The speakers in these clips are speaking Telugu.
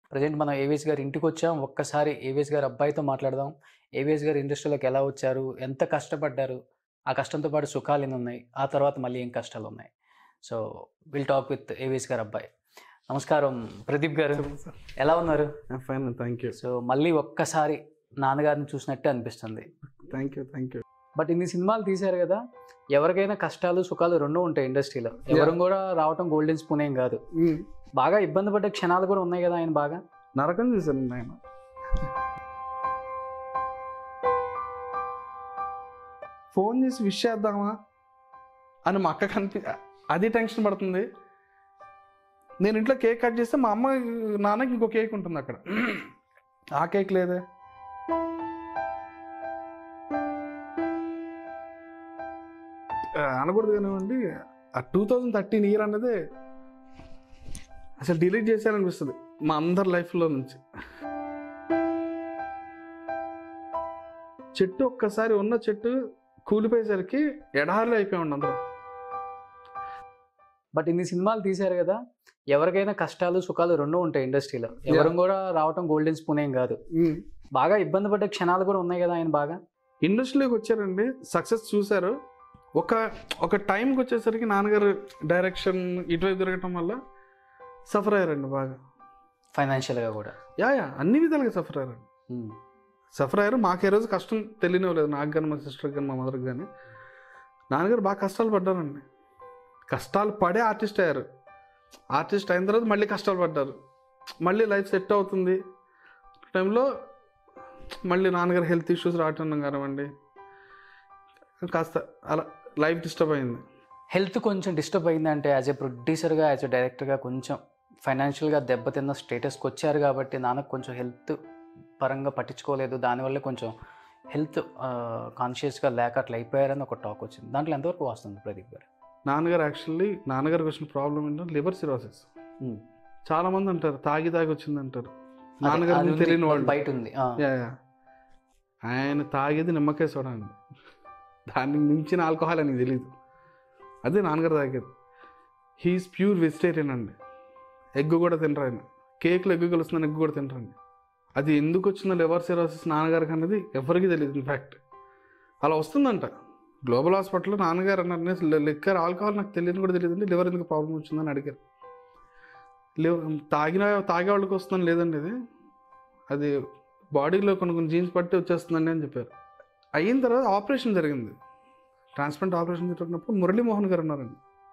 ప్రజెంట్ మనం ఏవిఎస్ గారి ఇంటికి వచ్చాం ఒక్కసారి ఏవిఎస్ గారి అబ్బాయితో మాట్లాడదాం ఏవిఎస్ గారు ఇండస్ట్రీలోకి ఎలా వచ్చారు ఎంత కష్టపడ్డారు ఆ కష్టంతో పాటు సుఖాలు ఎన్ని ఉన్నాయి ఆ తర్వాత మళ్ళీ ఏం కష్టాలు ఉన్నాయి so will talk with AVS garu అబ్బాయి నమస్కారం ప్రదీప్ గారు ఎలా ఉన్నారు ఫైన్ థ్యాంక్ యూ సో మళ్ళీ ఒక్కసారి నాన్నగారిని చూసినట్టే అనిపిస్తుంది thank you thank you but ఇన్ని సినిమాలు తీశారు కదా ఎవరికైనా కష్టాలు సుఖాలు రెండూ ఉంటాయి ఇండస్ట్రీలో ఎవరు కూడా రావటం గోల్డెన్ స్పూన్ ఏం కాదు బాగా ఇబ్బంది పడ్డ క్షణాలు కూడా ఉన్నాయి కదా ఆయన బాగా నరకం చూశాను ఆయన ఫోన్ చేసి విష్ చేద్దామా అని మా అక్క కనిపి అది టెన్షన్ పడుతుంది నేను ఇంట్లో కేక్ కట్ చేస్తే మా అమ్మ నాన్నకి ఇంకో కేక్ ఉంటుంది అక్కడ ఆ కేక్ లేదే ఆ, అనకూడదు కానివ్వండి ఆ టూ థౌజండ్ థర్టీన్ ఇయర్ అన్నదే అసలు డిలీట్ చేశారనిపిస్తుంది మా అందరి లైఫ్లో నుంచి చెట్టు ఒక్కసారి ఉన్న చెట్టు కూలిపోయేసరికి ఎడారిలో అయిపోయామండి అందరం బట్ ఇన్ని సినిమాలు తీశారు కదా ఎవరికైనా కష్టాలు సుఖాలు రెండూ ఉంటాయి ఇండస్ట్రీలో ఎవరు కూడా రావటం గోల్డెన్ స్పూన్ ఏం కాదు బాగా ఇబ్బంది పడ్డ క్షణాలు కూడా ఉన్నాయి కదా ఆయన బాగా ఇండస్ట్రీలోకి వచ్చారండి సక్సెస్ చూశారు ఒక ఒక టైంకి వచ్చేసరికి నాన్నగారు డైరెక్షన్ ఇటువైపు తిరగటం వల్ల సఫర్ అయ్యారండి బాగా ఫైనాన్షియల్గా కూడా యా యా అన్ని విధాలుగా సఫర్ అయ్యారండి ఉమ్. సఫర్ అయ్యారు మాకు ఏ రోజు కష్టం తెలియనివ్వలేదు నాకు కానీ మా సిస్టర్కి కానీ మా మదర్కి కానీ నాన్నగారు బాగా కష్టాలు పడ్డారండి కష్టాలు పడే ఆర్టిస్ట్ అయ్యారు ఆర్టిస్ట్ అయిన తర్వాత మళ్ళీ కష్టాలు పడ్డారు మళ్ళీ లైఫ్ సెట్ అవుతుంది టైంలో మళ్ళీ నాన్నగారు హెల్త్ ఇష్యూస్ రావటం కానివ్వండి కాస్త అలా లైఫ్ డిస్టర్బ్ అయింది హెల్త్ కొంచెం డిస్టర్బ్ అయిందంటే యాజ్ ఎ ప్రొడ్యూసర్గా యాజ్ ఎ డైరెక్టర్గా కొంచెం ఫైనాన్షియల్గా దెబ్బతిన్న స్టేటస్కి వచ్చారు కాబట్టి నాన్నకు కొంచెం హెల్త్ పరంగా పట్టించుకోలేదు దానివల్ల కొంచెం హెల్త్ కాన్షియస్గా లేక అట్లా అయిపోయారని ఒక టాక్ వచ్చింది దాంట్లో ఎంతవరకు వస్తుంది ప్రదీప్ గారు నాన్నగారు యాక్చువల్లీ నాన్నగారికి వచ్చిన ప్రాబ్లం ఏంటంటే లివర్ సిరోసిస్ చాలా మంది అంటారు తాగి తాగి వచ్చింది అంటారు అది- అది నాన్నగారు ఉంది, తెలియని వాళ్ళు బయట ఉంది ఆ. యా యా ఆయన తాగేది నిమ్మకాయ సోడా అండి దానికి మించిన ఆల్కహాల్ అని తెలియదు అదే నాన్నగారు తాగేది హీఈస్ ప్యూర్ వెజిటేరియన్ అండి ఎగ్ కూడా తినరు ఆయన కేక్లో ఎగ్ కలుస్తుందని ఎగ్ కూడా తినరండి అది ఎందుకు వచ్చిన లివర్ సిరోసిస్ నాన్నగారికి అన్నది ఎవరికి తెలియదు ఇన్ఫ్యాక్ట్ అలా వస్తుందంట గ్లోబల్ హాస్పిటల్లో నాన్నగారు అన్నారు లిక్కర్ ఆల్కహాల్ నాకు తెలియని కూడా తెలియదండి లివర్ ఎందుకు ప్రాబ్లం వచ్చిందని అడిగారు లివర్ తాగిన తాగే వాళ్ళకి వస్తుందని లేదండి ఇది అది బాడీలో కొన్ని కొన్ని జీన్స్ పట్టి వచ్చేస్తుందండి అని చెప్పారు అయిన తర్వాత ఆపరేషన్ జరిగింది ట్రాన్స్ప్లాంట్ ఆపరేషన్ జరిగినప్పుడు మురళీమోహన్ గారు ఉన్నారండి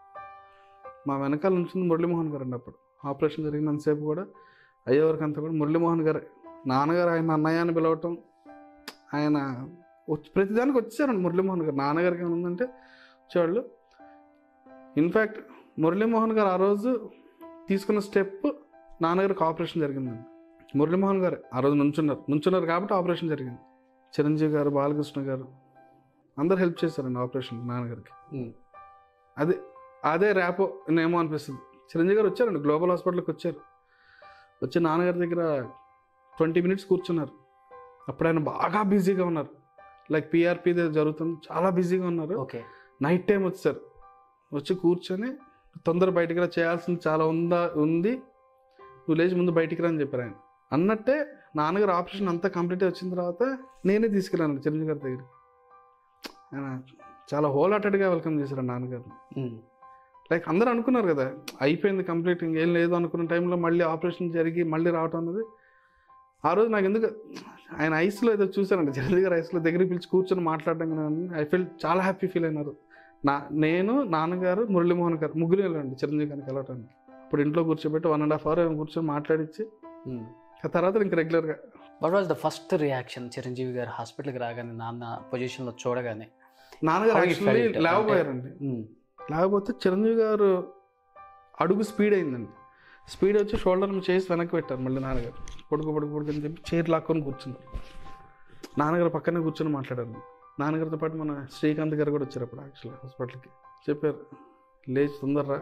మా వెనకాల నుంచి మురళీమోహన్ గారు అండి అప్పుడు ఆపరేషన్ జరిగినంతసేపు కూడా అయ్యేవరకు అంతా కూడా మురళీమోహన్ గారు నాన్నగారు ఆయన అన్నయ్య అని పిలవటం ఆయన వచ్చి ప్రతిదానికి వచ్చారండి మురళీమోహన్ గారు నాన్నగారికి ఏమైనా ఉందంటే వచ్చేవాళ్ళు ఇన్ఫ్యాక్ట్ మురళీమోహన్ గారు ఆ రోజు తీసుకున్న స్టెప్ నాన్నగారికి ఆపరేషన్ జరిగిందండి మురళీమోహన్ గారు ఆ రోజు నుంచున్నారు నుంచున్నారు కాబట్టి ఆపరేషన్ జరిగింది చిరంజీవి గారు బాలకృష్ణ గారు అందరు హెల్ప్ చేశారండి ఆపరేషన్ నాన్నగారికి ఉమ్. అదే అదే ర్యాపో ఏమో అనిపిస్తుంది చిరంజీవి గారు వచ్చారండి గ్లోబల్ హాస్పిటల్కి వచ్చారు వచ్చి నాన్నగారి దగ్గర ట్వంటీ మినిట్స్ కూర్చున్నారు అప్పుడు ఆయన బాగా బిజీగా ఉన్నారు లైక్ పిఆర్పి జరుగుతుంది చాలా బిజీగా ఉన్నారు ఓకే నైట్ టైం వచ్చారు వచ్చి కూర్చొని తొందర బయటికి రా చేయాల్సింది చాలా ఉందా ఉంది నువ్వు లేచి ముందు బయటికి రా అని చెప్పారు ఆయన అన్నట్టే నాన్నగారు ఆపరేషన్ అంతా కంప్లీట్ వచ్చిన తర్వాత నేనే తీసుకెళ్ళాను చిరంజీవి గారి దగ్గరికి ఆయన చాలా హోల్ హార్టెడ్గా వెల్కమ్ చేశారు నాన్నగారు ఉమ్. లైక్ అందరూ అనుకున్నారు కదా అయిపోయింది కంప్లీట్ ఇంకేం లేదు అనుకున్న టైంలో మళ్ళీ ఆపరేషన్ జరిగి మళ్ళీ రావటం అన్నది ఆ రోజు నాకు ఎందుకు ఆయన ఐస్లో ఏదో చూశానండి చిరంజీవి గారు ఐస్లో దగ్గరికి పిలిచి కూర్చొని మాట్లాడడం ఐ ఫీల్ చాలా హ్యాపీ ఫీల్ అయినారు నా నేను నాన్నగారు మురళీమోహన్ గారు ముగ్గురు వెళ్ళండి చిరంజీవి గారిని కలవటానికి ఇప్పుడు ఇంట్లో కూర్చోబెట్టి వన్ అండ్ హాఫ్ అవర్ కూర్చొని మాట్లాడించి ఉమ్. ఆ తర్వాత ఇంక రెగ్యులర్గా what was the first reaction Chiranjeevi garu హాస్పిటల్కి రాగానే నాన్న పొజిషన్లో చూడగానే నాన్నగారు How you యాక్చువల్లీ felt? లేవపోయారండి ఉమ్. లేకపోతే చిరంజీవి గారు అడుగు స్పీడ్ అయిందండి స్పీడ్ వచ్చి షోల్డర్ మీద చేసి వెనక్కి పెట్టారు మళ్ళీ నాన్నగారు పడుకు పడుకు పడుకు అని చెప్పి చైర్ లాక్కొని కూర్చున్నారు నాన్నగారు పక్కనే కూర్చొని మాట్లాడారు నాన్నగారితో పాటు మన శ్రీకాంత్ గారు కూడా వచ్చారు అప్పుడు యాక్చువల్గా హాస్పిటల్కి చెప్పారు లేచి తొందరరా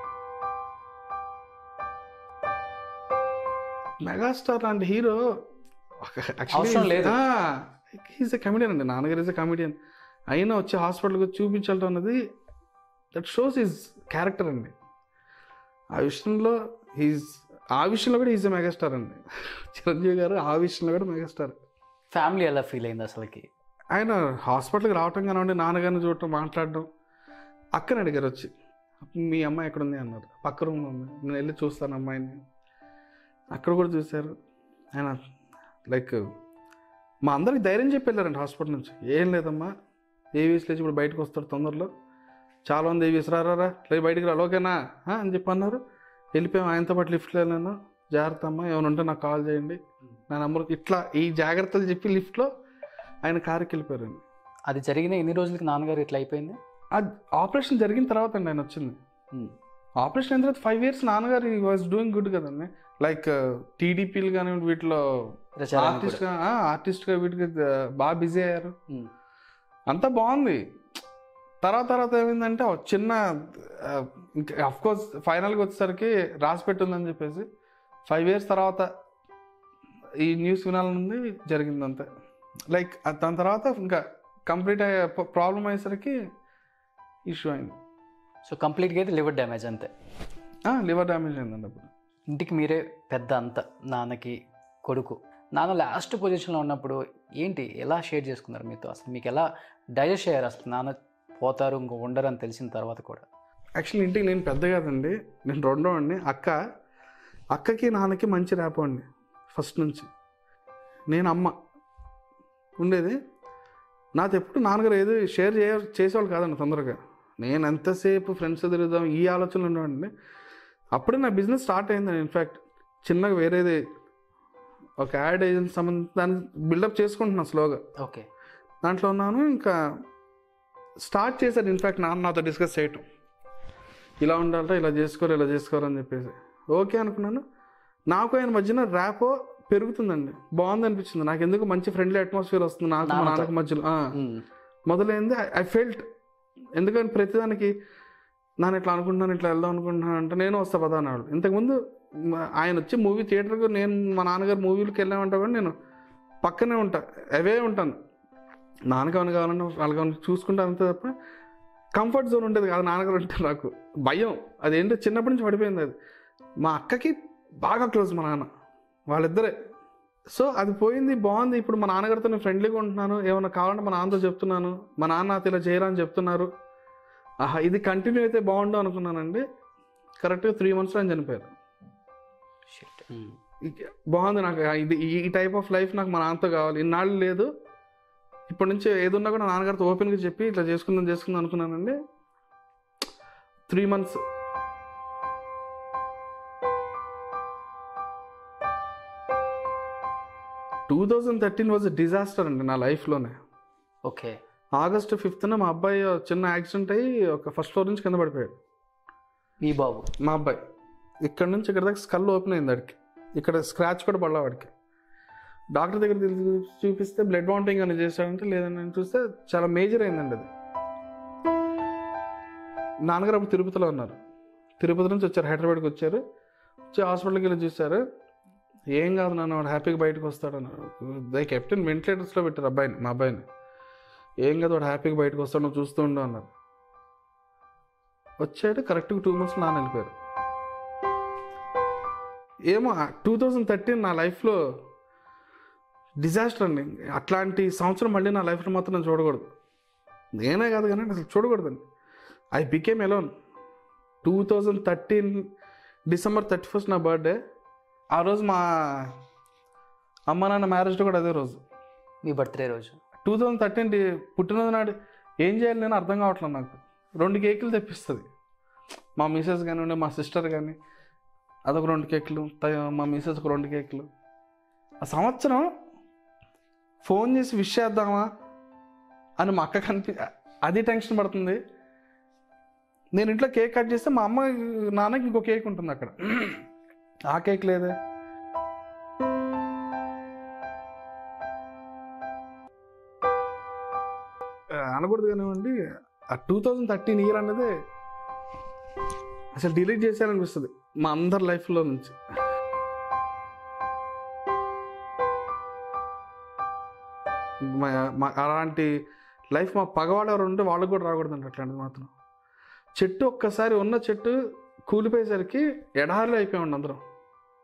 మెగాస్టార్ లాంటి హీరో అవసరం లేదు. హీస్ ఎ కమెడియన్ అండి నాన్నగారు ఈజ్ ఎ కమెడియన్ అయినా వచ్చి హాస్పిటల్కి వచ్చి చూపించడం అన్నది దట్ షోస్ ఈజ్ క్యారెక్టర్ అండి ఆ విషయంలో హీస్ ఆ విషయంలో కూడా ఈజ్ మెగాస్టార్ అండి చిరంజీవి గారు ఆ విషయంలో కూడా మెగాస్టార్ ఫ్యామిలీ ఎలా ఫీల్ అయింది అసలుకి ఆయన హాస్పిటల్కి రావటం కానివ్వండి నాన్నగారిని చూడటం మాట్లాడడం అక్కని అడిగారు వచ్చి మీ అమ్మాయి ఎక్కడ ఉంది అన్నారు పక్క రూమ్లో ఉంది నేను వెళ్ళి చూస్తాను అమ్మాయిని అక్కడ కూడా చూశారు ఆయన లైక్ మా అందరికి ధైర్యం చెప్పి వెళ్ళారండి హాస్పిటల్ నుంచి ఏం లేదమ్మా ఏవీఎస్ లేచి ఇప్పుడు బయటకు వస్తారు తొందరలో చాలా మంది ఏవీఎస్ రారా లేదు బయటికి రా ఓకేనా ఆ, అని చెప్పి అన్నారు వెళ్ళిపోయాం ఆయనతో పాటు లిఫ్ట్లో వెళ్ళాను జాగ్రత్త అమ్మా ఏమైనా ఉంటే నాకు కాల్ చేయండి నా నెంబర్కి ఇట్లా ఈ జాగ్రత్తలు చెప్పి లిఫ్ట్లో ఆయన కారుకి వెళ్ళిపోయారండి అది జరిగిన ఎన్ని రోజులకి నాన్నగారు ఇట్లా అయిపోయింది ఆ ఆపరేషన్ జరిగిన తర్వాత అండి ఆయన వచ్చింది ఉమ్. ఆపరేషన్ అయిన తర్వాత ఫైవ్ ఇయర్స్ నాన్నగారు వాజ్ డూయింగ్ గుడ్ కదండి లైక్ టీడీపీలు కానీ వీటిలో ప్రచారానికి ఆర్టిస్ట్ కూడా. ఆర్టిస్ట్గా వీటికి uh, బాగా బిజీ అయ్యారు ఉమ్. అంతా బాగుంది తర్వాత తర్వాత ఏమైందంటే ఒక చిన్న uh, ఇంకా అఫ్ కోర్స్ ఫైనల్గా వచ్చేసరికి రాసి పెట్టుందని చెప్పేసి ఫైవ్ ఇయర్స్ తర్వాత ఈ న్యూస్ వినాలనుంది జరిగింది అంతే లైక్ దాని తర్వాత ఇంకా కంప్లీట్ అయ్యే ప్రాబ్లం అయ్యేసరికి ఇష్యూ అయింది సో కంప్లీట్గా అయితే లివర్ డ్యామేజ్ అంతే లివర్ డ్యామేజ్ అయిందండి అప్పుడు ఇంటికి మీరే పెద్ద అంత నాన్నకి కొడుకు నాన్న లాస్ట్ పొజిషన్లో ఉన్నప్పుడు ఏంటి ఎలా షేర్ చేసుకున్నారు మీతో అసలు మీకు ఎలా డైజెస్ట్ అయ్యారు అసలు నాన్న పోతారు ఇంకో ఉండరు అని తెలిసిన తర్వాత కూడా యాక్చువల్లీ ఇంటికి నేను పెద్ద కాదండి నేను రెండో అండి అక్క అక్కకి నాన్నకి మంచి ర్యాప్ అండి ఫస్ట్ నుంచి నేను అమ్మ ఉండేది నాతో ఎప్పుడు నాన్నగారు ఏది షేర్ చేయ చేసేవాళ్ళు కాదండి తొందరగా నేను ఎంతసేపు ఫ్రెండ్స్ తిరుగుదాం ఈ ఆలోచనలు ఉండేవాడిని అప్పుడే నా బిజినెస్ స్టార్ట్ అయిందండి ఇన్ఫ్యాక్ట్ చిన్నగా వేరేది ఒక యాడ్ ఏజెన్సీ సంబంధించి దాన్ని బిల్డప్ చేసుకుంటున్నాను స్లోగా ఓకే దాంట్లో ఉన్నాను ఇంకా స్టార్ట్ చేశాను ఇన్ఫ్యాక్ట్ నాన్న నాతో డిస్కస్ చేయటం ఇలా ఉండాలరా ఇలా చేసుకోరు ఇలా చేసుకోరు అని చెప్పేసి ఓకే అనుకున్నాను నాకు ఆయన మధ్యన ర్యాపో పెరుగుతుందండి బాగుంది అనిపించింది నాకు ఎందుకు మంచి ఫ్రెండ్లీ అట్మాస్ఫియర్ వస్తుంది నాకు మా నాన్నతో. నాన్నకి మధ్యలో ఆ. మొదలైంది ఐ ఫెల్ట్ ఎందుకంటే ప్రతిదానికి నాన్న ఇట్లా అనుకుంటున్నాను ఇట్లా వెళ్దాం అనుకుంటున్నాను అంటే నేను వస్తా పదా అన్నాడు ఇంతకుముందు మ- ఆయన వచ్చి మూవీ థియేటర్కి నేను మా నాన్నగారు మూవీలకు వెళ్ళామంటే కూడా నేను పక్కనే ఉంటా అవే ఉంటాను నాన్నకి ఏమైనా కావాలంటే వాళ్ళకి ఏమైనా చూసుకుంటా అంతే తప్ప కంఫర్ట్ జోన్ ఉండేది కాదు నాన్నగారు ఉంటే నాకు భయం అదేంటో చిన్నప్పటి నుంచి పడిపోయింది అది మా అక్కకి బాగా క్లోజ్ మా నాన్న వాళ్ళిద్దరే సో అది పోయింది బాగుంది ఇప్పుడు మా నాన్నగారితో నేను ఫ్రెండ్లీగా ఉంటున్నాను ఏమైనా కావాలంటే మా నాన్నతో చెప్తున్నాను మా నాన్న నాతో ఇలా చేయరా అని చెప్తున్నారు ఆహా ఇది కంటిన్యూ అయితే బాగుండు అనుకున్నానండి కరెక్ట్గా త్రీ మంత్స్లో ఆయన చనిపోయారు ఇక- బాగుంది నాకు ఇది ఈ టైప్ ఆఫ్ లైఫ్ నాకు మా నాన్నతో కావాలి ఇన్నాళ్ళు లేదు ఇప్పటి నుంచి ఏదున్నా కూడా నాన్నగారితో ఓపెన్గా చెప్పి ఇట్లా చేసుకుందాం చేసుకుందాం అనుకున్నానండి three months two thousand thirteen was disaster అండి నా లైఫ్లోనే ఓకే ఆగస్ట్ ఫిఫ్త్న మా అబ్బాయి చిన్న యాక్సిడెంట్ అయ్యి ఒక ఫస్ట్ ఫ్లోర్ నుంచి కింద పడిపోయాడు మీ బాబు మా అబ్బాయి ఇక్కడ నుంచి ఇక్కడ దాకా స్కల్ ఓపెన్ అయింది వాడికి ఇక్కడ స్క్రాచ్ కూడా పడలా వాడికి డాక్టర్ దగ్గర తీసుకు చూపిస్తే బ్లడ్ మౌంటింగ్ అని చేశాడంటే లేదని నేను చూస్తే చాలా మేజర్ అయిందండి అది నాన్నగారు అప్పుడు తిరుపతిలో ఉన్నారు తిరుపతి నుంచి వచ్చారు హైదరాబాద్కి వచ్చారు వచ్చి హాస్పిటల్కి వెళ్ళి చూశారు ఏం కాదు నాన్న వాడు హ్యాపీగా బయటకు వస్తాడు అన్నారు దే కెప్టెన్ వెంటిలేటర్స్లో పెట్టారు అబ్బాయిని మా అబ్బాయిని ఏం కాదు వాడు హ్యాపీగా బయటకు వస్తాడు నువ్వు చూస్తూ ఉండు అన్నారు వచ్చాడు కరెక్ట్గా టూ మంత్స్ నాన్న వెళ్ళిపోయారు ఏమో టూ థౌజండ్ థర్టీన్ నా లైఫ్లో డిజాస్టర్ అండి అట్లాంటి సంవత్సరం మళ్ళీ నా లైఫ్లో మాత్రం నేను చూడకూడదు నేనే కాదు కానీ అసలు చూడకూడదండి I became alone two thousand thirteen December thirty first నా బర్త్డే ఆ రోజు మా అమ్మ నాన్న మ్యారేజ్ కూడా అదే రోజు మీ బర్త్డే రోజు టూ థౌజండ్ థర్టీన్ పుట్టినరోజు నాడు ఏం చేయాలి నేను అర్థం కావట్లేదు నాకు రెండు కేకులు తెప్పిస్తుంది మా మిసెస్ కానివ్వండి మా సిస్టర్ కానీ అదొక రెండు కేకులు త- మా మిసెస్ ఒక రెండు కేకులు ఆ సంవత్సరం ఫోన్ చేసి విష్ చేద్దామా అని మా అక్క కనిపి అది టెన్షన్ పడుతుంది నేను ఇంట్లో కేక్ కట్ చేస్తే మా అమ్మ నాన్నకి ఇంకో కేక్ ఉంటుంది అక్కడ ఆ కేక్ లేదే ఆ, అనకూడదు కానివ్వండి ఆ టూ థౌజండ్ థర్టీన్ ఇయర్ అన్నదే అసలు డిలీట్ చేసేయాలనిపిస్తుంది మా అందరి లైఫ్లో నుంచి మా- మా- అలాంటి లైఫ్ మా పగవాడు ఎవరు ఉంటే వాళ్ళకి కూడా రాకూడదండి అట్లాంటిది మాత్రం చెట్టు ఒక్కసారి ఉన్న చెట్టు కూలిపోయేసరికి ఎడారిలో అయిపోయామండి అందరం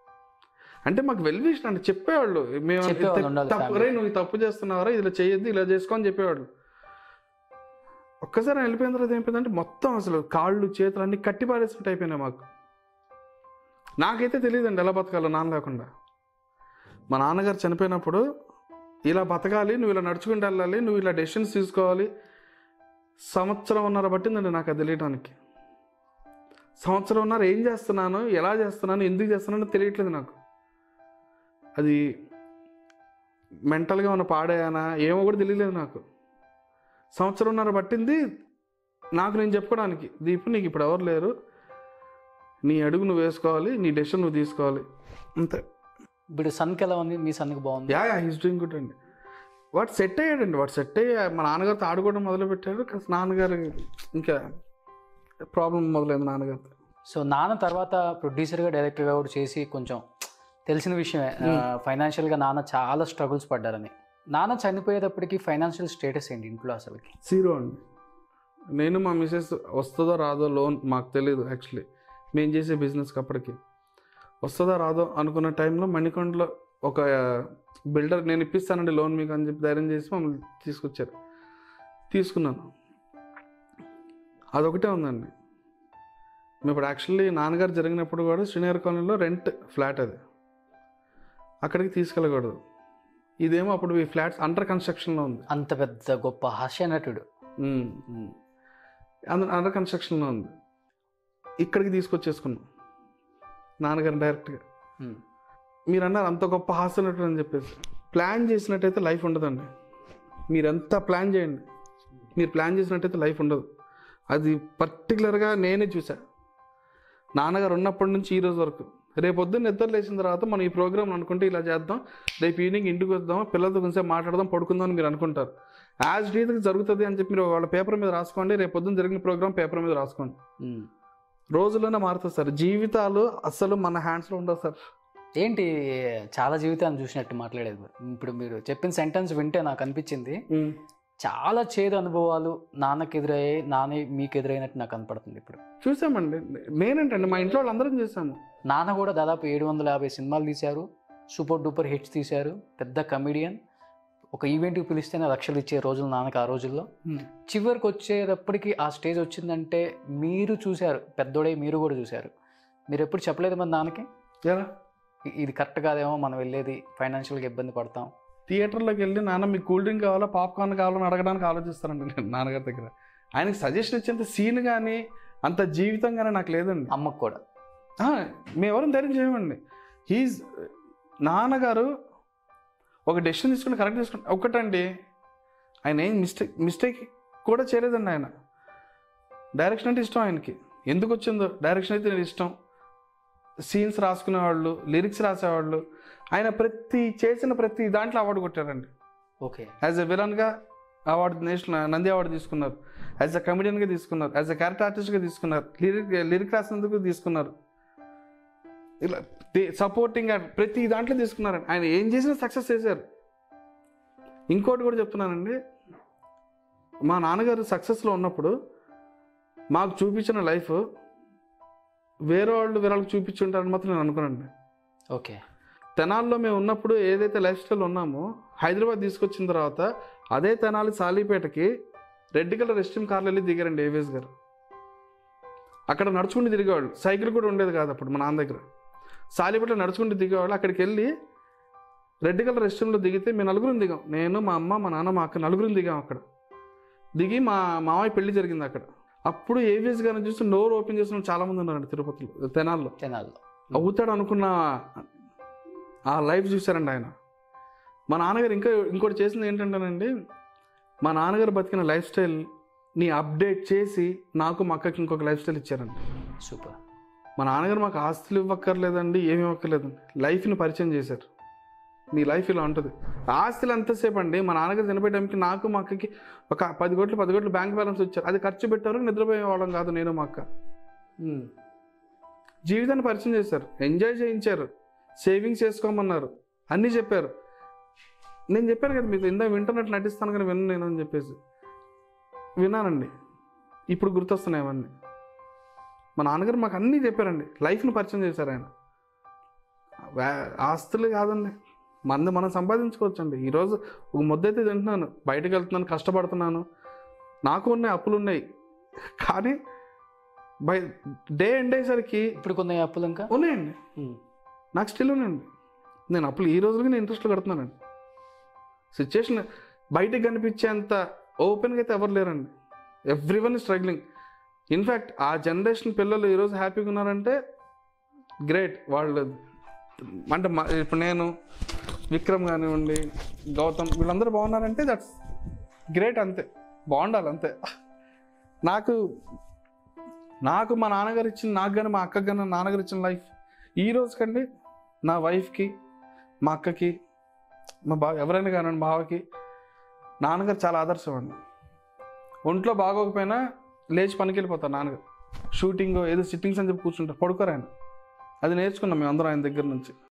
అంటే మాకు వెల్ విషన్ అంటే చెప్పేవాళ్ళు మేము చెప్పేవాళ్ళు ఉండాలి తప్పు family. రే నువ్వు ఈ తప్పు చేస్తున్నావరా ఇలా చేయొద్దు ఇలా చేసుకో అని చెప్పేవాళ్ళు ఒక్కసారి వెళ్ళిపోయిన తర్వాత ఏమైపోయిందంటే మొత్తం అసలు కాళ్ళు చేతులు అన్ని కట్టి పారేసినట్టు అయిపోయినాయి మాకు నాకైతే తెలియదండి ఎలా బతకాలో నాన్న లేకుండా మా నాన్నగారు చనిపోయినప్పుడు ఇలా బతకాలి నువ్వు ఇలా నడుచుకుంటూ వెళ్ళాలి నువ్వు ఇలా డెసిషన్స్ తీసుకోవాలి సంవత్సరం ఉన్నర పట్టిందండి నాకు అది తెలియడానికి సంవత్సరం ఉన్నర ఏం చేస్తున్నాను ఎలా చేస్తున్నాను ఎందుకు చేస్తున్నానో తెలియట్లేదు నాకు అది మెంటల్గా ఉన్న పాడాయనా ఏమో కూడా తెలియలేదు నాకు సంవత్సరంన్నర పట్టింది నాకు నేను చెప్పుకోవడానికి దీపు నీకు ఇప్పుడు ఎవరు లేరు నీ అడుగు నువ్వు వేసుకోవాలి నీ డెసిషన్ నువ్వు తీసుకోవాలి అంతే ఇప్పుడు సన్కి ఎలా ఉంది మీ సన్కి బాగుంది yeah yeah he's doing good అండి వాడు సెట్ అయ్యాడండి వాడు సెట్ అయ్యి మా నాన్నగారితో ఆడుకోవడం మొదలు పెట్టాడు కాస్త నాన్నగారు ఇంకా ప్రాబ్లం మొదలైంది నాన్నగారితో సో నాన్న తర్వాత ప్రొడ్యూసర్గా డైరెక్టర్గా కూడా చేసి కొంచెం తెలిసిన విషయమే ఫైనాన్షియల్గా నాన్న చాలా స్ట్రగుల్స్ పడ్డారని నాన్న చనిపోయేటప్పటికి ఫైనాన్షియల్ స్టేటస్ ఏంటి ఇంట్లో అసలుకి జీరో అండి నేను మా మిసెస్ వస్తుందో రాదో లోన్ మాకు తెలియదు యాక్చువల్లీ మేము చేసే బిజినెస్కి అప్పటికి వస్తుందో రాదో అనుకున్న టైంలో మణికొండలో ఒక బిల్డర్ నేను ఇప్పిస్తానండి లోన్ మీకు అని చెప్పి ధైర్యం చేసి మమ్మల్ని తీసుకొచ్చారు తీసుకున్నాను అదొకటే ఉందండి మేము ఇప్పుడు యాక్చువల్లీ నాన్నగారు జరిగినప్పుడు కూడా శ్రీనగర్ కాలనీలో రెంట్ ఫ్లాట్ అది అక్కడికి తీసుకెళ్ళకూడదు ఇదేమో అప్పుడు ఈ ఫ్లాట్స్ అండర్ కన్స్ట్రక్షన్లో ఉంది అంత పెద్ద గొప్ప హాస్య నటుడు అండర్ అండర్ కన్స్ట్రక్షన్లో ఉంది ఇక్కడికి తీసుకొచ్చేసుకున్నాం నాన్నగారు డైరెక్ట్గా Hmm. మీరు అన్నారు అంత గొప్ప హాస్యనటుడు అని చెప్పేసి ప్లాన్ చేసినట్టయితే లైఫ్ ఉండదండి మీరు ఎంత ప్లాన్ చేయండి మీరు ప్లాన్ చేసినట్టయితే లైఫ్ ఉండదు అది పర్టికులర్గా నేనే చూసా నాన్నగారు ఉన్నప్పటి నుంచి ఈ రోజు వరకు రేపు పొద్దున్న నిద్ర లేచిన తర్వాత మనం ఈ ప్రోగ్రామ్ అనుకుంటే ఇలా చేద్దాం రేపు ఈవినింగ్ ఇంటికి వద్దాం పిల్లలతో కొంచెం మాట్లాడదాం పడుకుందాం అని మీరు అనుకుంటారు యాజ్ రీతికి జరుగుతుంది అని చెప్పి మీరు వాళ్ళ పేపర్ మీద రాసుకోండి రేపు పొద్దున్న జరిగిన ప్రోగ్రామ్ పేపర్ మీద రాసుకోండి Hmm. రోజుల్లోనే మారుతుంది సార్ జీవితాలు అస్సలు మన హ్యాండ్స్లో ఉండవు సార్ ఏంటి చాలా జీవితాన్ని చూసినట్టు మాట్లాడేది ఇప్పుడు మీరు చెప్పిన సెంటెన్స్ వింటే నాకు అనిపించింది చాలా చేదు అనుభవాలు నాన్నకి ఎదురయ్యాయి నాన్న మీకు ఎదురైనట్టు నాకు కనపడుతుంది ఇప్పుడు చూసామండి నేనేంటండి మా ఇంట్లో వాళ్ళందరం చూసాము నాన్న కూడా దాదాపు ఏడు వందల యాభై సినిమాలు తీశారు సూపర్ డూపర్ హిట్స్ తీశారు పెద్ద కమెడియన్ ఒక ఈవెంట్కి పిలిస్తేనే లక్షలు ఇచ్చే రోజులు నాన్నకి ఆ రోజుల్లో చివరికి వచ్చేటప్పటికి ఆ స్టేజ్ వచ్చిందంటే మీరు చూశారు పెద్దోడే మీరు కూడా చూశారు మీరు ఎప్పుడు చెప్పలేదు మరి నాన్నకి ఎలా ఇ- ఇది కరెక్ట్ కాదేమో మనం వెళ్ళేది ఫైనాన్షియల్గా ఇబ్బంది పడతాం థియేటర్లోకి వెళ్ళి నాన్న మీకు కూల్ డ్రింక్ కావాలా పాప్కార్న్ కావాలని అడగడానికి ఆలోచిస్తానండి నేను నాన్నగారి దగ్గర ఆయనకి సజెషన్ ఇచ్చేంత సీన్ కానీ అంత జీవితం కానీ నాకు లేదండి అమ్మకు కూడా ఆ, మేమెవరం ధైర్యం చేయమండి హీజ్ నాన్నగారు ఒక డెసిషన్ తీసుకుని కరెక్ట్ తీసుకుని ఒకటండి ఆయన ఏం మిస్టేక్ మిస్టేక్ కూడా చేయలేదండి ఆయన డైరెక్షన్ అంటే ఇష్టం ఆయనకి ఎందుకు వచ్చిందో డైరెక్షన్ అయితే నేను ఇష్టం సీన్స్ రాసుకునేవాళ్ళు లిరిక్స్ రాసేవాళ్ళు ఆయన ప్రతి చేసిన ప్రతి దాంట్లో అవార్డు కొట్టారండి ఓకే యాజ్ ఎ విలన్గా అవార్డు నేషనల్ నంది అవార్డు తీసుకున్నారు యాజ్ ఎ కమెడియన్గా తీసుకున్నారు యాజ్ ఎ క్యారెక్టర్ ఆర్టిస్ట్గా తీసుకున్నారు లిరిక్ లిరిక్ రాసినందుకు తీసుకున్నారు ఇలా సపోర్టింగ్ ప్రతి దాంట్లో తీసుకున్నారండి ఆయన ఏం చేసినా సక్సెస్ చేశారు ఇంకోటి కూడా చెప్తున్నానండి మా నాన్నగారు సక్సెస్లో ఉన్నప్పుడు మాకు చూపించిన లైఫ్ వేరే వాళ్ళు వేరే వాళ్ళకి చూపించుంటారని మాత్రం నేను అనుకున్నాను ఓకే తెనాల్లో మేము ఉన్నప్పుడు ఏదైతే లైఫ్ స్టైల్ ఉన్నామో హైదరాబాద్ తీసుకొచ్చిన తర్వాత అదే తెనాలి సాలీపేటకి రెడ్ కలర్ రెస్టిమ్ కార్లు వెళ్ళి దిగారండి ఏవేస్ గారు అక్కడ నడుచుకుంటూ తిరిగేవాళ్ళు సైకిల్ కూడా ఉండేది కాదు అప్పుడు మా నాన్న దగ్గర సాలీపేటలో నడుచుకుంటూ దిగేవాళ్ళు అక్కడికి వెళ్ళి రెడ్ కలర్ రెస్టారెంట్లో దిగితే మేము నలుగురం దిగాం నేను మా అమ్మ మా నాన్న మా అక్క నలుగురం దిగాం అక్కడ దిగి మా మామయ్య పెళ్లి జరిగింది అక్కడ అప్పుడు ఏవిఎస్ గారిని చూసి నోరు ఓపెన్ చేసిన చాలా మంది ఉన్నారండి తిరుపతిలో తెనాల్లో తెనాల్లో అవుతాడు అనుకున్న ఆ లైఫ్ చూశారండి ఆయన మా నాన్నగారు ఇంకా ఇంకోటి చేసింది ఏంటంటేనండి మా నాన్నగారు బతికిన లైఫ్ స్టైల్ని అప్డేట్ చేసి నాకు మా అక్కకి ఇంకొక లైఫ్ స్టైల్ ఇచ్చారండి సూపర్ మా నాన్నగారు మాకు ఆస్తులు ఇవ్వక్కర్లేదండి ఏమి ఇవ్వక్కర్లేదండి లైఫ్ని పరిచయం చేశారు మీ లైఫ్ ఇలా ఉంటుంది ఆస్తులు ఎంతసేపు అండి మా నాన్నగారు చనిపోయే టైంకి నాకు మా అక్కకి ఒక పది కోట్లు పది కోట్లు బ్యాంక్ బ్యాలెన్స్ వచ్చారు అది ఖర్చు పెట్టారు నిద్రపోయే వాళ్ళం కాదు నేను మా అక్క జీవితాన్ని పరిచయం చేశారు ఎంజాయ్ చేయించారు సేవింగ్స్ చేసుకోమన్నారు అన్నీ చెప్పారు నేను చెప్పాను కదా మీకు ఇందా వింటున్నట్టు నటిస్తాను కానీ విన్న నేను అని చెప్పేసి విన్నానండి ఇప్పుడు గుర్తొస్తున్నాయి అవన్నీ మా నాన్నగారు మాకు అన్నీ చెప్పారండి లైఫ్ని పరిచయం చేశారు ఆయన వా- ఆస్తులు కాదండి మంది మనం సంపాదించుకోవచ్చండి ఈరోజు ఒక ముద్ద అయితే తింటున్నాను బయటకు వెళ్తున్నాను కష్టపడుతున్నాను నాకు ఉన్నాయి అప్పులు ఉన్నాయి కానీ బై డే ఎండ్ అయ్యేసరికి ఇప్పుడు కొన్ని అప్పులు ఇంకా ఉన్నాయండి ఉమ్. నాకు స్టిల్ ఉన్నాయండి నేను అప్పులు ఈ రోజులకి నేను ఇంట్రెస్ట్ కడుతున్నానండి సిచ్యుయేషన్ బయటకు కనిపించేంత ఓపెన్గా అయితే ఎవరు లేరండి ఎవ్రీ వన్ స్ట్రగ్లింగ్ ఇన్ఫ్యాక్ట్ ఆ జనరేషన్ పిల్లలు ఈరోజు హ్యాపీగా ఉన్నారంటే గ్రేట్ వాళ్ళు అంటే మా- ఇప్పుడు నేను విక్రమ్ కానివ్వండి గౌతమ్ వీళ్ళందరూ బాగున్నారంటే దట్స్ గ్రేట్ అంతే బాగుండాలి అంతే నాకు నాకు మా నాన్నగారు ఇచ్చిన నాకు కానీ మా అక్కకి కానీ నాన్నగారు ఇచ్చిన లైఫ్ ఈ రోజు కండి నా వైఫ్కి మా అక్కకి మా బావ ఎవరైనా కానివ్వండి బావకి నాన్నగారు చాలా ఆదర్శం అండి ఒంట్లో బాగోకపోయినా లేచి పనికి వెళ్ళిపోతారు నాన్నగారు షూటింగ్ ఏదో సిట్టింగ్స్ అని చెప్పి కూర్చుంటారు పడుకోరు ఆయన అది నేర్చుకున్నాం మేము అందరం ఆయన దగ్గర నుంచి